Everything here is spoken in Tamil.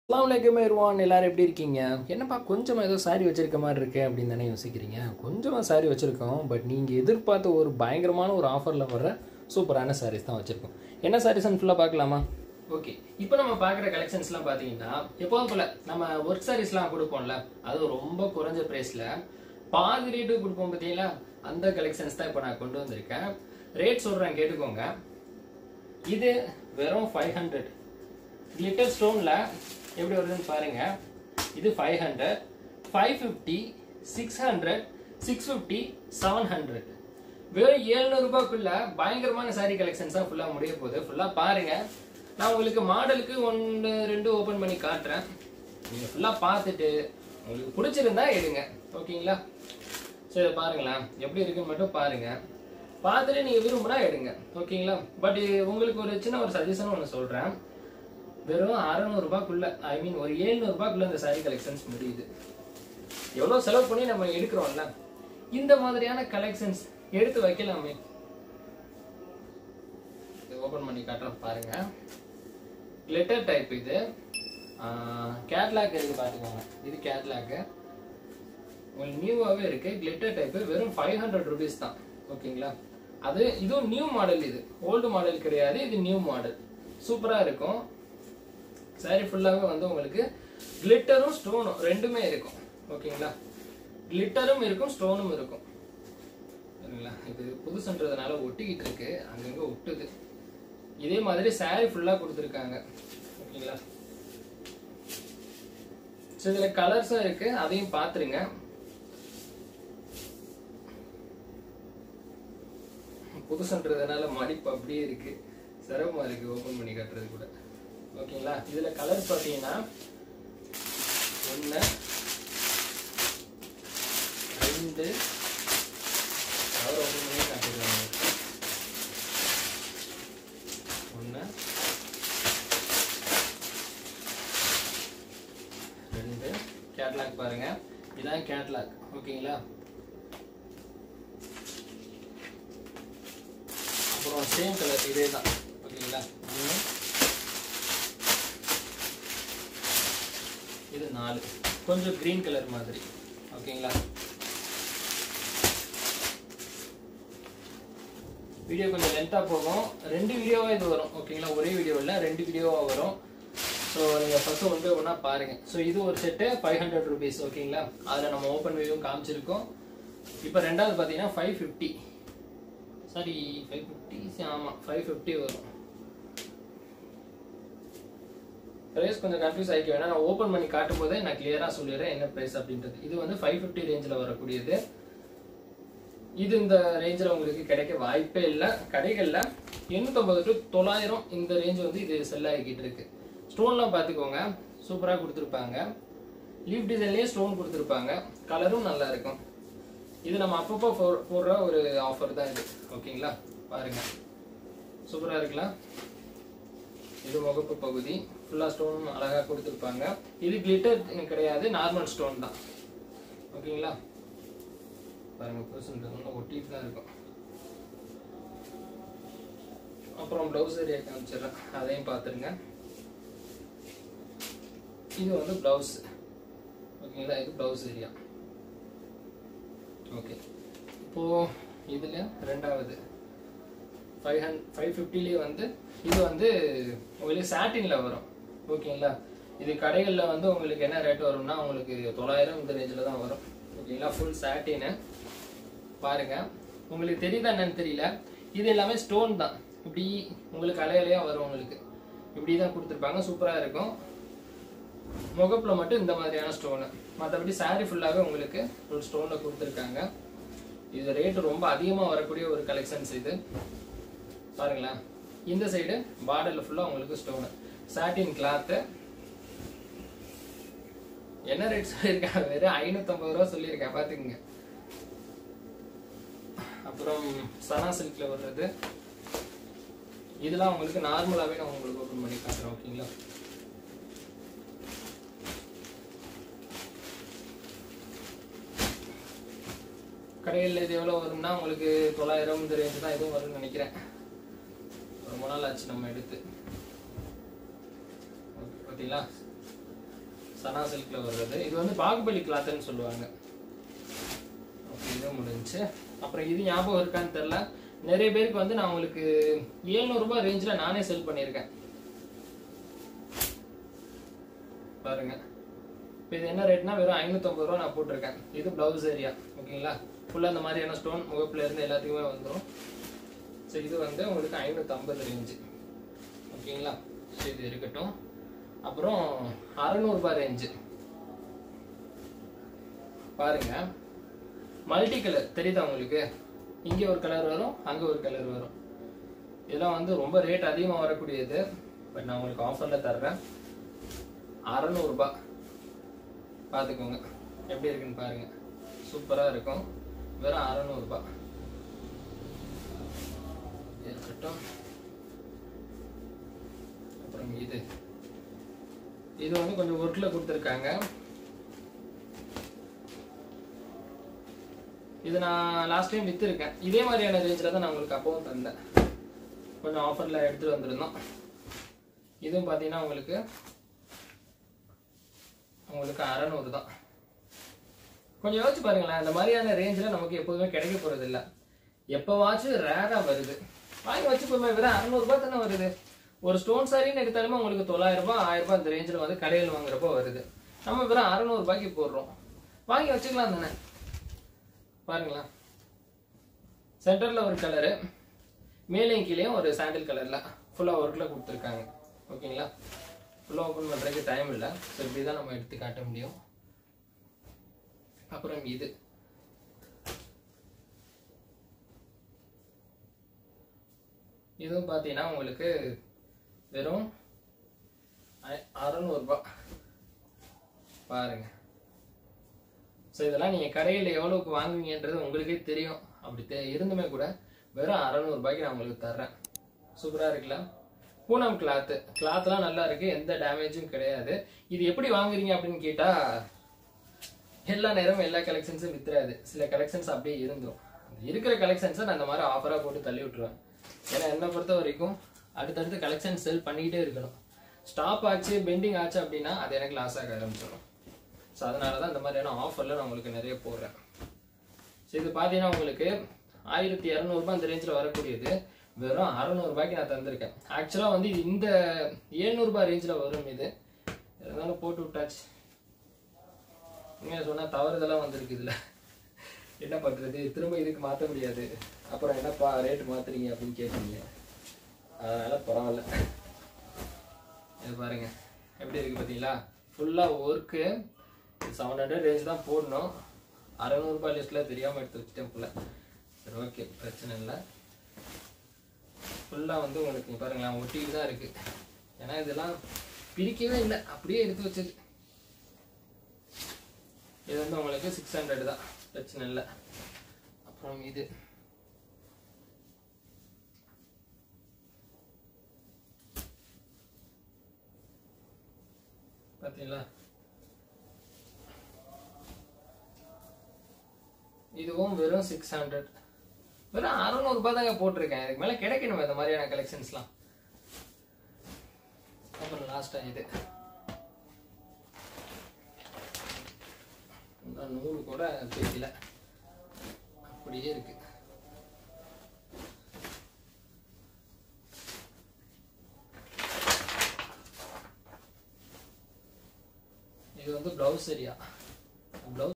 அஸ்ஸலாமு இருவான் எல்லாரும் எப்படி இருக்கீங்க என்னப்பா கொஞ்சமாக ஏதோ சாரி வச்சிருக்க மாதிரி இருக்கு அப்படின்னு தானே யோசிக்கிறீங்க கொஞ்சமாக சாரி வச்சுருக்கோம் பட் நீங்கள் எதிர்பார்த்த ஒரு பயங்கரமான ஒரு ஆஃபரில் வர்ற சூப்பரான சாரீஸ் தான் வச்சுருக்கோம் என்ன சாரீஸ்னு ஃபுல்லாக பார்க்கலாமா ஓகே இப்போ நம்ம பார்க்குற கலெக்ஷன்ஸ்லாம் பார்த்தீங்கன்னா எப்போதும் போல நம்ம ஒர்க் சாரீஸ்லாம் கொடுப்போம்ல அது ரொம்ப குறைஞ்ச ப்ரைஸில் பாதி ரேட்டு கொடுப்போம் பார்த்தீங்களா அந்த கலெக்ஷன்ஸ் தான் இப்போ நான் கொண்டு வந்திருக்கேன் ரேட் சொல்கிறேன் கேட்டுக்கோங்க இது வெறும் ஃபைவ் ஹண்ட்ரட் கிளிட்டர் ஸ்டோனில் எப்படி வருதுன்னு பாருங்க இது five hundred five fifty six hundred six fifty seven hundred வெறும் ஏழ்நூறுபாக்குள்ள பயங்கரமான சாரி கலெக்ஷன்ஸ் தான் ஃபுல்லாக முடிய போகுது ஃபுல்லாக பாருங்க நான் உங்களுக்கு மாடலுக்கு ஒன்று ரெண்டு ஓப்பன் பண்ணி காட்டுறேன் நீங்கள் ஃபுல்லாக பார்த்துட்டு உங்களுக்கு பிடிச்சிருந்தா எடுங்க ஓகேங்களா சரி இதை பாருங்களேன் எப்படி இருக்குன்னு மட்டும் பாருங்க பார்த்துட்டு நீங்கள் விரும்புனா எடுங்க ஓகேங்களா பட் உங்களுக்கு ஒரு சின்ன ஒரு சஜஷன் ஒன்று சொல்கிறேன் வெறும் அறநூறுபாக்குள்ள ஐ மீன் ஒரு ஏழ்நூறுபாக்குள்ள இந்த சாரி கலெக்ஷன்ஸ் முடியுது எவ்வளோ செலவு பண்ணி நம்ம எடுக்கிறோம்ல இந்த மாதிரியான கலெக்ஷன்ஸ் எடுத்து வைக்கலாமே ஓபன் பண்ணி காட்டுறேன் பாருங்க கிளிட்டர் டைப் இது கேட்லாக் இருக்கு பாத்துக்கோங்க இது கேட்லாக் உங்களுக்கு நியூவாகவே இருக்கு கிளிட்டர் டைப் வெறும் ஃபைவ் ஹண்ட்ரட் ருபீஸ் தான் ஓகேங்களா அது இதுவும் நியூ மாடல் இது ஓல்டு மாடல் கிடையாது இது நியூ மாடல் சூப்பராக இருக்கும் சாரி ஃபுல்லாகவே வந்து உங்களுக்கு கிளிட்டரும் ஸ்டோனும் ரெண்டுமே இருக்கும் ஓகேங்களா கிளிட்டரும் இருக்கும் ஸ்டோனும் இருக்கும் சரிங்களா இது புதுசுன்றதுனால ஒட்டிக்கிட்டு இருக்கு அங்கங்கே ஒட்டுது இதே மாதிரி சாரி ஃபுல்லாக கொடுத்துருக்காங்க ஓகேங்களா ஸோ இதில் கலர்ஸும் இருக்கு அதையும் பார்த்துருங்க புதுசுன்றதுனால மடிப்பு அப்படியே இருக்கு சிரமமா இருக்கு ஓபன் பண்ணி காட்டுறது கூட ஓகேங்களா இதுல கலர் பார்த்தீங்கன்னா ஒன்று ரெண்டு கலர் ஓபன் பண்ணி காட்டுறாங்க ஒன்று ரெண்டு கேட்லாக் பாருங்க இதான் கேட்லாக் ஓகேங்களா அப்புறம் சேம் கலர் இதே தான் ஓகேங்களா மூணு இது நாலு கொஞ்சம் கிரீன் கலர் மாதிரி ஓகேங்களா வீடியோ கொஞ்சம் லென்த்தாக போகும் ரெண்டு வீடியோவாக இது வரும் ஓகேங்களா ஒரே வீடியோ இல்லை ரெண்டு வீடியோவாக வரும் ஸோ நீங்கள் ஃபஸ்ட்டு ஒன்று ஒன்றா பாருங்கள் ஸோ இது ஒரு செட்டு ஃபைவ் ஹண்ட்ரட் ருபீஸ் ஓகேங்களா அதில் நம்ம ஓப்பன் வியூவும் காமிச்சிருக்கோம் இப்போ ரெண்டாவது பார்த்தீங்கன்னா five fifty sorry five fifty ஆமாம் ஃபைவ் ஃபிஃப்டி வரும் ப்ரைஸ் கொஞ்சம் கன்ஃபியூஸ் ஆகிக்க வேணாம் நான் ஓப்பன் பண்ணி காட்டும் போதே நான் கிளியராக சொல்லிடுறேன் என்ன ப்ரைஸ் அப்படின்றது இது வந்து ஃபைவ் ஃபிஃப்டி ரேஞ்சில் வரக்கூடியது இது இந்த ரேஞ்சில் உங்களுக்கு கிடைக்க வாய்ப்பே இல்லை கடைகளில் எண்ணூற்றம்பது டு தொள்ளாயிரம் இந்த ரேஞ்ச் வந்து இது செல் ஆகிக்கிட்டு இருக்கு ஸ்டோன்லாம் பார்த்துக்கோங்க சூப்பராக கொடுத்துருப்பாங்க லீஃப் டிசைன்லேயே ஸ்டோன் கொடுத்துருப்பாங்க கலரும் நல்லா இருக்கும் இது நம்ம அப்பப்போ போ- போடுற ஒரு ஆஃபர் தான் இது ஓகேங்களா பாருங்க சூப்பராக இருக்கலாம் இது முகப்பு பகுதி ஃபுல்லாக ஸ்டோனும் அழகாக கொடுத்துருப்பாங்க இது கிளிட்டர் கிடையாது நார்மல் ஸ்டோன் தான் ஓகேங்களா பாருங்க புதுசுன்றது ஒன்றும் ஒட்டிட்டு தான் இருக்கும் அப்புறம் ப்ளவுஸ் ஏரியா காமிச்சிடுறேன் அதையும் பார்த்துருங்க இது வந்து ப்ளவுஸ் ஓகேங்களா இது ப்ளவுஸ் ஏரியா ஓகே இப்போ இதுல ரெண்டாவது ஃபைவ் ஹண்ட் ஃபைவ் ஃபிஃப்டிலேயே வந்து இது வந்து உங்களுக்கு சாட்டினில் வரும் ஓகேங்களா இது கடைகளில் வந்து உங்களுக்கு என்ன ரேட் வரும்னா உங்களுக்கு தொள்ளாயிரம் இந்த ரேஞ்சில் தான் வரும் ஓகேங்களா ஃபுல் சாட்டின்னு பாருங்க உங்களுக்கு தெரியுதா என்னன்னு தெரியல இது எல்லாமே ஸ்டோன் தான் இப்படி உங்களுக்கு அலையலையாக வரும் உங்களுக்கு இப்படி தான் கொடுத்துருப்பாங்க சூப்பராக இருக்கும் முகப்புல மட்டும் இந்த மாதிரியான ஸ்டோனு மற்றபடி saree ஃபுல்லாகவே உங்களுக்கு ஒரு ஸ்டோனில் கொடுத்துருக்காங்க இது ரேட்டு ரொம்ப அதிகமாக வரக்கூடிய ஒரு கலெக்ஷன்ஸ் இது பாருங்களேன் இந்த சைடு பார்டரில் ஃபுல்லாக உங்களுக்கு ஸ்டோனு சாட்டின் கிளாத்து என்ன ரேட் சொல்லியிருக்காங்க வெறும் ஐநூற்றம்பது ரூபா சொல்லியிருக்கேன் பார்த்துக்குங்க அப்புறம் சனா சில்கில் வர்றது இதெல்லாம் உங்களுக்கு நார்மலாகவே நான் உங்களுக்கு ஓப்பன் பண்ணி காட்டுறேன் ஓகேங்களா கடைகளில் இது எவ்வளோ வரும்னா உங்களுக்கு தொள்ளாயிரம் இந்த ரேஞ்சு தான் எதுவும் வரும்னு நினைக்கிறேன் ரொம்ப நாள் ஆச்சு நம்ம எடுத்து ஓகே பார்த்தீங்களா சனா சில்க்ல வர்றது இது வந்து பாகுபலி கிளாத்னு சொல்லுவாங்க ஓகே இது முடிஞ்சு அப்புறம் இது ஞாபகம் இருக்கான்னு தெரில நிறைய பேருக்கு வந்து நான் உங்களுக்கு 700 ரூபாய் ரேஞ்சில் நானே செல் பண்ணியிருக்கேன் பாருங்க இப்போ இது என்ன ரேட்னா வெறும் ஐநூற்றம்பது ரூபா நான் போட்டிருக்கேன் இது ப்ளவுஸ் ஏரியா ஓகேங்களா ஃபுல்லாக இந்த மாதிரியான ஸ்டோன் முகப்புல இருந்து எல்லாத்துக்குமே வந்துடும் ஸோ இது வந்து உங்களுக்கு ஐநூற்றம்பது ரேஞ்சு ஓகேங்களா ஸோ இது இருக்கட்டும் அப்புறம் அறநூறுபா ரேஞ்சு பாருங்க மல்டி கலர் தெரியுதா உங்களுக்கு இங்கே ஒரு கலர் வரும் அங்கே ஒரு கலர் வரும் இதெல்லாம் வந்து ரொம்ப ரேட் அதிகமாக வரக்கூடியது பட் நான் உங்களுக்கு ஆஃபரில் தர்றேன் அறநூறுபா பார்த்துக்கோங்க எப்படி இருக்குன்னு பாருங்க சூப்பராக இருக்கும் வெறும் அறநூறுபா இருக்கட்டும் அப்புறம் இது இது வந்து கொஞ்சம் ஒர்க்கில் கொடுத்துருக்காங்க இது நான் லாஸ்ட் டைம் விற்றுருக்கேன் இதே மாதிரியான ரேஞ்சில் தான் நான் உங்களுக்கு அப்பவும் தந்தேன் கொஞ்சம் ஆஃபரில் எடுத்துகிட்டு வந்திருந்தோம் இதுவும் பார்த்தீங்கன்னா உங்களுக்கு உங்களுக்கு அறநூறு தான் கொஞ்சம் யோசிச்சு பாருங்களேன் இந்த மாதிரியான ரேஞ்சில் நமக்கு எப்போதுமே கிடைக்க போகிறது இல்லை எப்போவாச்சும் ரேராக வருது வாங்கி வச்சுப்போமே வெறும் அறநூறுபா தானே வருது ஒரு ஸ்டோன் சாரின்னு எடுத்தாலுமே உங்களுக்கு தொள்ளாயிரம் ரூபாய் ஆயிரம் ரூபாய் இந்த ரேஞ்சில் வந்து கடையில் வாங்குறப்போ வருது நம்ம வெறும் அறநூறுபாய்க்கு போடுறோம் வாங்கி வச்சுக்கலாம் தானே பாருங்களா சென்டரில் ஒரு கலரு மேலேயும் கீழேயும் ஒரு சாண்டில் கலரில் ஃபுல்லாக ஒர்க்கில் கொடுத்துருக்காங்க ஓகேங்களா ஃபுல்லாக ஓப்பன் பண்ணுறதுக்கு டைம் இல்லை ஸோ இப்படி தான் நம்ம எடுத்து காட்ட முடியும் அப்புறம் இது இதுவும் பார்த்தீங்கன்னா உங்களுக்கு வெறும் ஐ- அறநூறுபா பாருங்க ஸோ இதெல்லாம் நீங்கள் கடையில் எவ்வளோக்கு வாங்குவீங்கன்றது உங்களுக்கே தெரியும் அப்படி தெ இருந்துமே கூட வெறும் அறநூறுபாய்க்கு நான் உங்களுக்கு தர்றேன் சூப்பராக இருக்குல்ல பூனம் கிளாத்து கிளாத்லாம் நல்லா இருக்கு எந்த டேமேஜும் கிடையாது இது எப்படி வாங்குறீங்க அப்படின்னு கேட்டால் எல்லா நேரமும் எல்லா கலெக்ஷன்ஸும் வித்துறாது சில கலெக்ஷன்ஸ் அப்படியே இருந்துரும் இருக்கிற கலெக்ஷன்ஸை நான் இந்த மாதிரி ஆஃபராக போட்டு தள்ளி விட்டுருவேன் ஏன்னா என்னை பொறுத்த வரைக்கும் அடுத்தடுத்து கலெக்ஷன் செல் பண்ணிக்கிட்டே இருக்கணும் ஸ்டாப் ஆச்சு பெண்டிங் ஆச்சு அப்படின்னா அது எனக்கு லாஸ் ஆக ஆரம்பிச்சிடும் ஸோ அதனால தான் இந்த மாதிரியான ஆஃபரில் நான் உங்களுக்கு நிறைய போடுறேன் ஸோ இது பார்த்தீங்கன்னா உங்களுக்கு ஆயிரத்தி இரநூறுபா அந்த ரேஞ்சில் வரக்கூடியது வெறும் அறநூறுபாய்க்கு நான் தந்திருக்கேன் ஆக்சுவலாக வந்து இது இந்த ஏழ்நூறுபா ரேஞ்சில் வரும் இது இருந்தாலும் போட்டு விட்டாச்சு உண்மையாக சொன்னால் தவறுதெல்லாம் வந்திருக்கு இதில் என்ன பண்ணுறது திரும்ப இதுக்கு மாற்ற முடியாது அப்புறம் என்னப்பா ரேட்டு மாற்றுறீங்க அப்படின்னு கேட்பீங்க அதனால் பரவாயில்ல இது பாருங்க எப்படி இருக்கு பார்த்தீங்களா ஃபுல்லாக ஒர்க்கு செவன் ஹண்ட்ரட் ரேஞ்ச் தான் போடணும் அறநூறுபா லிஸ்ட்டில் தெரியாமல் எடுத்து வச்சுட்டேன் போல சரி ஓகே பிரச்சனை இல்லை ஃபுல்லாக வந்து உங்களுக்கு இங்க பாருங்களேன் ஒட்டிட்டு தான் இருக்குது ஏன்னா இதெல்லாம் பிரிக்கவே இல்லை அப்படியே எடுத்து வச்சது இது வந்து உங்களுக்கு சிக்ஸ் ஹண்ட்ரட் தான் பிரச்சனை இல்லை அப்புறம் இது பார்த்தீங்களா இதுவும் வெறும் சிக்ஸ் ஹண்ட்ரட் வெறும் அறநூறுபா தாங்க போட்டிருக்கேன் இதுக்கு மேலே கிடைக்கணும் இந்த மாதிரியான கலெக்ஷன்ஸ்லாம் அப்புறம் லாஸ்ட்டாக இது இந்த நூல் கூட பிரிக்கல அப்படியே இருக்கு இது வந்து ப்ளவுஸ் சரியா ப்ளவுஸ்